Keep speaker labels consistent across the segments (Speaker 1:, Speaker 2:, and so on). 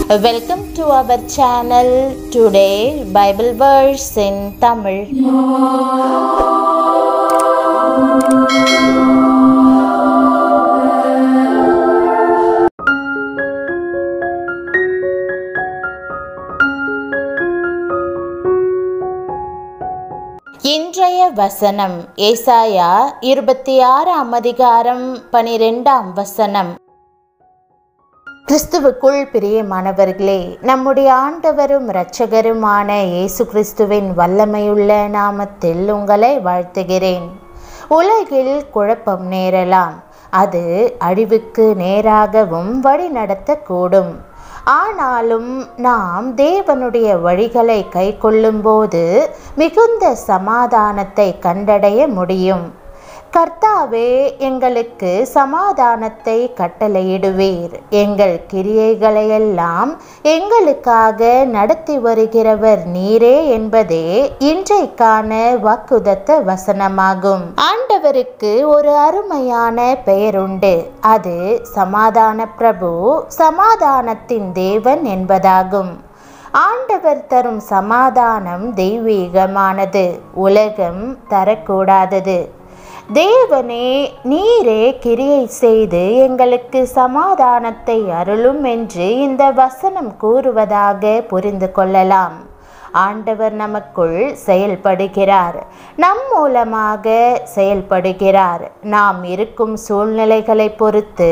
Speaker 1: Welcome to our channel. Today, Bible verse in Tamil. இன்றைய வசனம் ஏசாயா இருபத்தி ஆறாம் அதிகாரம் பனிரெண்டாம் வசனம் கிறிஸ்துவுக்குள் பிரியமானவர்களே நம்முடைய ஆண்டவரும் இரட்சகருமான இயேசு கிறிஸ்துவின் வல்லமையுள்ள நாமத்தில் உங்களை வாழ்த்துகிறேன் உலகில் குழப்பம் நேரலாம் அது அழிவுக்கு நேராகவும் வழிநடத்தக்கூடும் ஆனாலும் நாம் தேவனுடைய வழிகளை கைக்கொள்ளும்போது மிகுந்த சமாதானத்தை கண்டடைய முடியும் கர்த்தாவே எங்களுக்கு சமாதானத்தை கட்டளையிடுவீர் எங்கள் கிரியைகளையெல்லாம் எங்களுக்காக நடத்தி வருகிறவர் நீரே என்பதே இன்றைக்கான வாக்குதத்த வசனமாகும் ஆண்டவருக்கு ஒரு அருமையான பெயருண்டு அது சமாதான பிரபு சமாதானத்தின் தேவன் என்பதாகும் ஆண்டவர் தரும் சமாதானம் தெய்வீகமானது உலகம் தரக்கூடாதது தேவனே நீரே கிரியை செய்து எங்களுக்கு சமாதானத்தை அருளும் என்று இந்த வசனம் கூறுவதாக புரிந்து கொள்ளலாம் ஆண்டவர் நமக்குள் செயல்படுகிறார் நம் மூலமாக செயல்படுகிறார் நாம் இருக்கும் சூழ்நிலைகளை பொறுத்து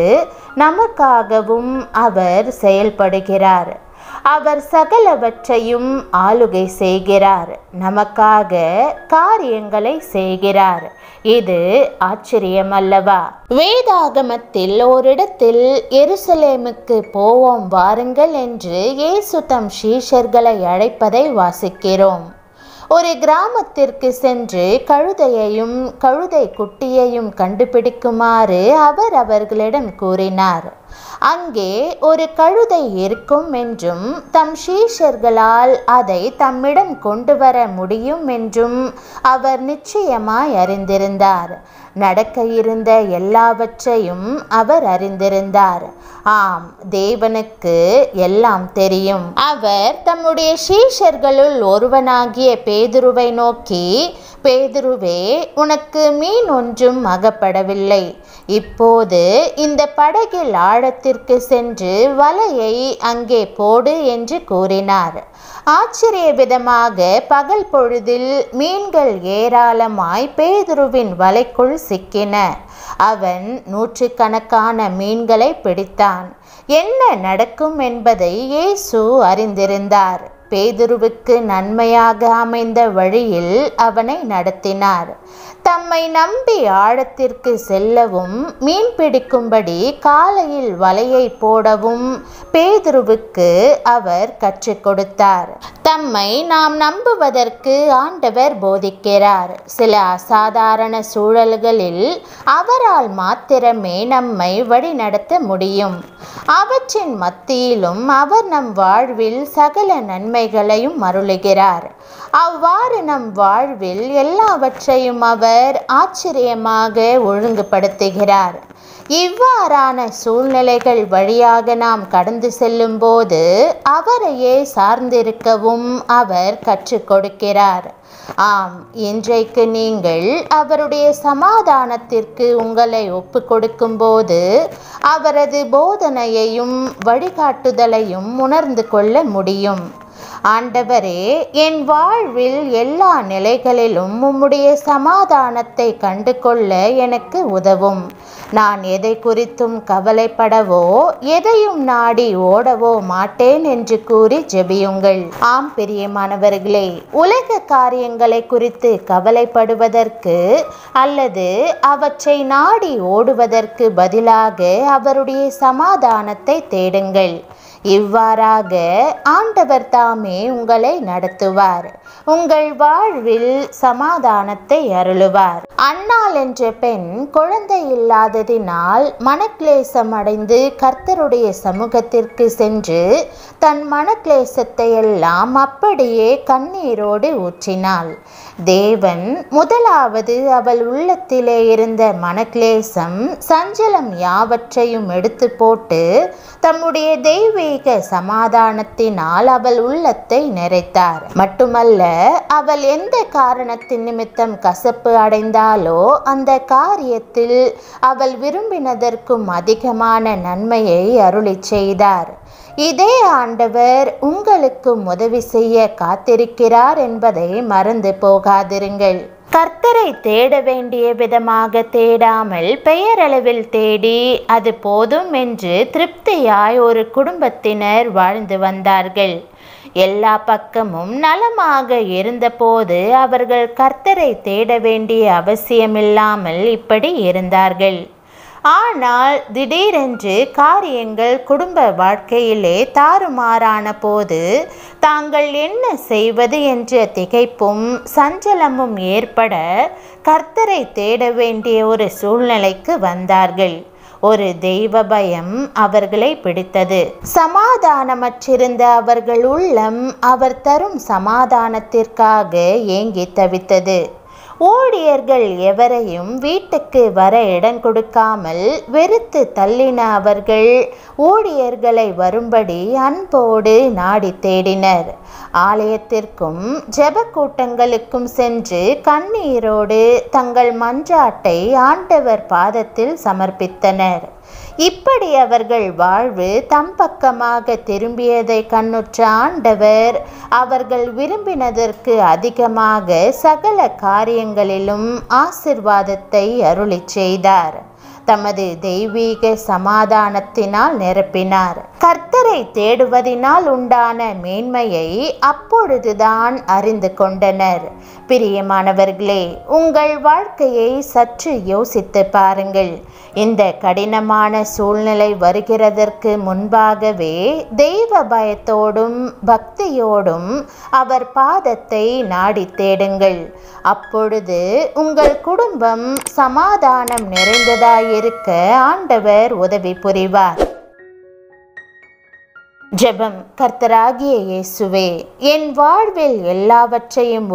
Speaker 1: நமக்காகவும் அவர் செயல்படுகிறார் அவர் சகலவற்றையும் ஆளுகை செய்கிறார் நமக்காக காரியங்களை செய்கிறார் இது ஆச்சரியமல்லவா வேதாகமத்தில் ஓரிடத்தில் எருசலேமுக்கு போவோம் வாருங்கள் என்று இயேசு தம் சீஷர்களை அழைப்பதை வாசிக்கிறோம் ஒரு கிராமத்திற்கு சென்று கழுதையையும் கழுதை குட்டியையும் கண்டுபிடிக்குமாறு அவர் அவர்களிடம் கூறினார் அங்கே ஒரு கழுதை இருக்கும் என்றும் தம் சீஷர்களால் அதை தம்மிடம் கொண்டு வர முடியும் என்றும் அவர் நிச்சயமாய் அறிந்திருந்தார் நடக்க இருந்த எல்லாவற்றையும் அவர் அறிந்திருந்தார் ஆம் தேவனுக்கு எல்லாம் தெரியும் அவர் தம்முடைய சீஷர்களுள் ஒருவனாகிய பேதுருவை நோக்கி பேதுருவே உனக்கு மீன் ஒன்றும் அகப்படவில்லை இப்போது இந்த படகில் ஆழத்திற்கு சென்று வலையை அங்கே போடு என்று கூறினார் ஆச்சரிய விதமாக பகல் பொழுதில் மீன்கள் ஏராளமாய் பேதுருவின் வலைக்குள் சிக்கின அவன் நூற்றுக்கணக்கான மீன்களை பிடித்தான் என்ன நடக்கும் என்பதை இயேசு அறிந்திருந்தார் பேதுருவுக்கு நன்மையாக அமைந்த வழியில் அவனை நடத்தினார் தம்மை நம்பி ஆழத்திற்கு செல்லவும் மீன் பிடிக்கும்படி காலையில் வலையை போடவும் பேதுருவுக்கு அவர் கற்றுக் கொடுத்தார் தம்மை நாம் நம்புவதற்கு ஆண்டவர் போதிக்கிறார் சில அசாதாரண சூழல்களில் அவரால் மாத்திரமே நம்மை வழிநடத்த முடியும் அவற்றின் மத்தியிலும் அவர் நம் வாழ்வில் சகல நன்மைகளையும் அருளுகிறார் அவ்வாறு நம் வாழ்வில் எல்லாவற்றையும் அவர் ஆச்சரியமாக ஒழுங்குபடுத்துகிறார் இவ்வாறான சூழ்நிலைகள் வழியாக நாம் கடந்து செல்லும்போது அவரையே சார்ந்திருக்கவும் அவர் கற்றுக் கொடுக்கிறார் ஆம் இன்றைக்கு நீங்கள் அவருடைய சமாதானத்திற்கு உங்களை ஒப்பு கொடுக்கும்போது அவரது போதனையையும் வழிகாட்டுதலையும் உணர்ந்து கொள்ள முடியும் ஆண்டவரே என் வாழ்வில் எல்லா நிலைகளிலும் உம்முடைய சமாதானத்தை கண்டு கொள்ள எனக்கு உதவும் நான் எதை குறித்தும் கவலைப்படவோ எதையும் நாடி ஓடவோ மாட்டேன் என்று கூறி ஜெபியுங்கள் ஆம் பிரியமானவர்களே உலக காரியங்களை குறித்து கவலைப்படுவதற்கு அல்லது அவற்றை நாடி ஓடுவதற்கு பதிலாக அவருடைய சமாதானத்தை தேடுங்கள் இவ்வாறாக ஆண்டவர் தாமே உங்களை நடத்துவார் உங்கள் வாழ்வில் சமாதானத்தை அருளுவார் அன்னாள் என்ற பெண் குழந்தை இல்லாததினால் மனக்லேசம் அடைந்து கர்த்தருடைய சமூகத்திற்கு சென்று தன் மனக்லேசத்தை எல்லாம் அப்படியே கண்ணீரோடு ஊற்றினாள் தேவன் முதலாவது அவள் உள்ளத்திலே இருந்த மனக்லேசம் சஞ்சலம் யாவற்றையும் எடுத்து போட்டு தம்முடைய தெய்வீக தெய்வீக சமாதானத்தினால் அவள் உள்ளத்தை நிறைத்தார் மட்டுமல்ல அவள் எந்த காரணத்தின் நிமித்தம் கசப்பு அடைந்தாலோ அந்த காரியத்தில் அவள் விரும்பினதற்கும் அதிகமான நன்மையை அருளிச் செய்தார் இதே ஆண்டவர் உங்களுக்கும் உதவி செய்ய காத்திருக்கிறார் என்பதை மறந்து போகாதிருங்கள் கர்த்தரை தேட வேண்டிய விதமாக தேடாமல் பெயரளவில் தேடி அது போதும் என்று திருப்தியாய் ஒரு குடும்பத்தினர் வாழ்ந்து வந்தார்கள் எல்லா பக்கமும் நலமாக இருந்தபோது அவர்கள் கர்த்தரை தேட வேண்டிய அவசியமில்லாமல் இப்படி இருந்தார்கள் ஆனால் திடீரென்று காரியங்கள் குடும்ப வாழ்க்கையிலே தாறுமாறான போது தாங்கள் என்ன செய்வது என்ற திகைப்பும் சஞ்சலமும் ஏற்பட கர்த்தரை தேட வேண்டிய ஒரு சூழ்நிலைக்கு வந்தார்கள் ஒரு தெய்வ பயம் அவர்களை பிடித்தது சமாதானமற்றிருந்த அவர்கள் உள்ளம் அவர் தரும் சமாதானத்திற்காக ஏங்கி தவித்தது ஊழியர்கள் எவரையும் வீட்டுக்கு வர இடம் கொடுக்காமல் வெறுத்து தள்ளின அவர்கள் ஊழியர்களை வரும்படி அன்போடு நாடி தேடினர் ஆலயத்திற்கும் ஜெப கூட்டங்களுக்கும் சென்று கண்ணீரோடு தங்கள் மன்றாட்டை ஆண்டவர் பாதத்தில் சமர்ப்பித்தனர் இப்படி அவர்கள் வாழ்வு தம் பக்கமாக திரும்பியதை கண்ணுற்ற ஆண்டவர் அவர்கள் விரும்பினதற்கு அதிகமாக சகல காரியங்களிலும் ஆசிர்வாதத்தை அருளிச் செய்தார் தமது தெய்வீக சமாதானத்தினால் நிரப்பினார் கர்த்தரை தேடுவதினால் உண்டான மேன்மையை அப்பொழுதுதான் அறிந்து கொண்டனர் பிரியமானவர்களே உங்கள் வாழ்க்கையை சற்று யோசித்து பாருங்கள் இந்த கடினமான சூழ்நிலை வருகிறதற்கு முன்பாகவே தெய்வ பயத்தோடும் பக்தியோடும் அவர் பாதத்தை நாடி தேடுங்கள் அப்பொழுது உங்கள் குடும்பம் சமாதானம் நிறைந்ததாயிருக்க ஆண்டவர் உதவி புரிவார் ஜெபம் கர்த்தராகிய இயேசுவே என் வாழ்வில் எல்லாவற்றையும்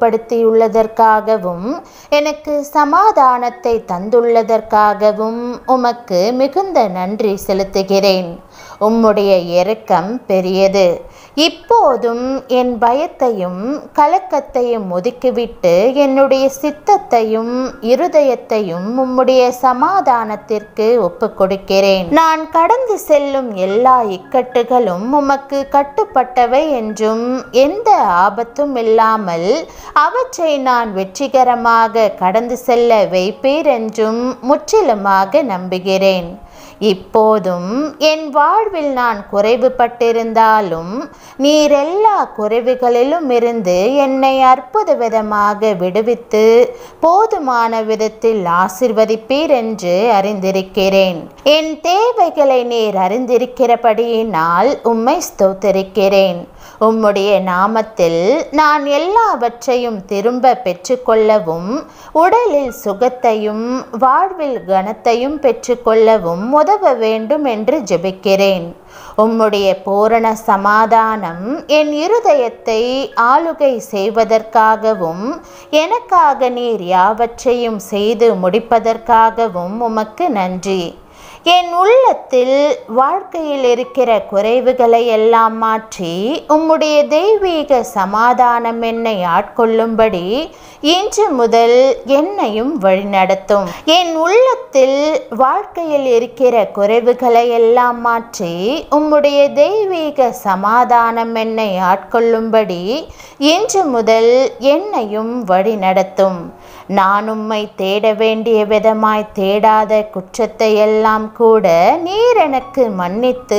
Speaker 1: ஒழுங்குபடுத்தியுள்ளதற்காகவும் எனக்கு சமாதானத்தை தந்துள்ளதற்காகவும் உமக்கு மிகுந்த நன்றி செலுத்துகிறேன் உம்முடைய இரக்கம் பெரியது இப்போதும் என் பயத்தையும் கலக்கத்தையும் ஒதுக்கிவிட்டு என்னுடைய சித்தத்தையும் இருதயத்தையும் உம்முடைய சமாதானத்திற்கு ஒப்புக் கொடுக்கிறேன் நான் கடந்து செல்லும் எல்லா இக்கட்டுகளும் உமக்கு கட்டுப்பட்டவை என்றும் எந்த ஆபத்தும் இல்லாமல் அவற்றை நான் வெற்றிகரமாக கடந்து செல்ல வைப்பீர் என்றும் முற்றிலுமாக நம்புகிறேன் இப்போதும் என் வாழ்வில் நான் குறைவுபட்டிருந்தாலும் நீர் எல்லா குறைவுகளிலும் இருந்து என்னை அற்புத விதமாக விடுவித்து போதுமான விதத்தில் ஆசிர்வதிப்பீர் என்று அறிந்திருக்கிறேன் என் தேவைகளை நீர் அறிந்திருக்கிறபடியினால் உம்மை ஸ்தோத்தரிக்கிறேன் உம்முடைய நாமத்தில் நான் எல்லாவற்றையும் திரும்ப பெற்றுக்கொள்ளவும் உடலில் சுகத்தையும் வாழ்வில் கனத்தையும் பெற்றுக்கொள்ளவும் உதவ வேண்டும் என்று ஜெபிக்கிறேன் உம்முடைய பூரண சமாதானம் என் இருதயத்தை ஆளுகை செய்வதற்காகவும் எனக்காக நீர் யாவற்றையும் செய்து முடிப்பதற்காகவும் உமக்கு நன்றி என் உள்ளத்தில் வாழ்க்கையில் இருக்கிற குறைவுகளை எல்லாம் மாற்றி உம்முடைய தெய்வீக சமாதானம் என்னை ஆட்கொள்ளும்படி இன்று முதல் என்னையும் வழிநடத்தும் என் உள்ளத்தில் வாழ்க்கையில் இருக்கிற குறைவுகளை எல்லாம் மாற்றி உம்முடைய தெய்வீக சமாதானம் என்னை ஆட்கொள்ளும்படி இன்று முதல் என்னையும் வழிநடத்தும் நான் உம்மை தேட வேண்டிய விதமாய் தேடாத குற்றத்தை எல்லாம் கூட நீர் எனக்கு மன்னித்து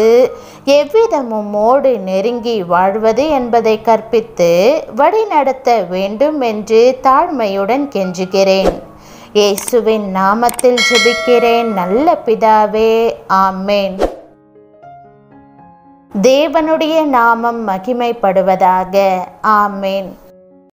Speaker 1: எவ்விதமும் மோடு நெருங்கி வாழ்வது என்பதை கற்பித்து வழிநடத்த வேண்டும் என்று தாழ்மையுடன் கெஞ்சுகிறேன் இயேசுவின் நாமத்தில் ஜெபிக்கிறேன் நல்ல பிதாவே ஆமேன் தேவனுடைய நாமம் மகிமைப்படுவதாக ஆமேன்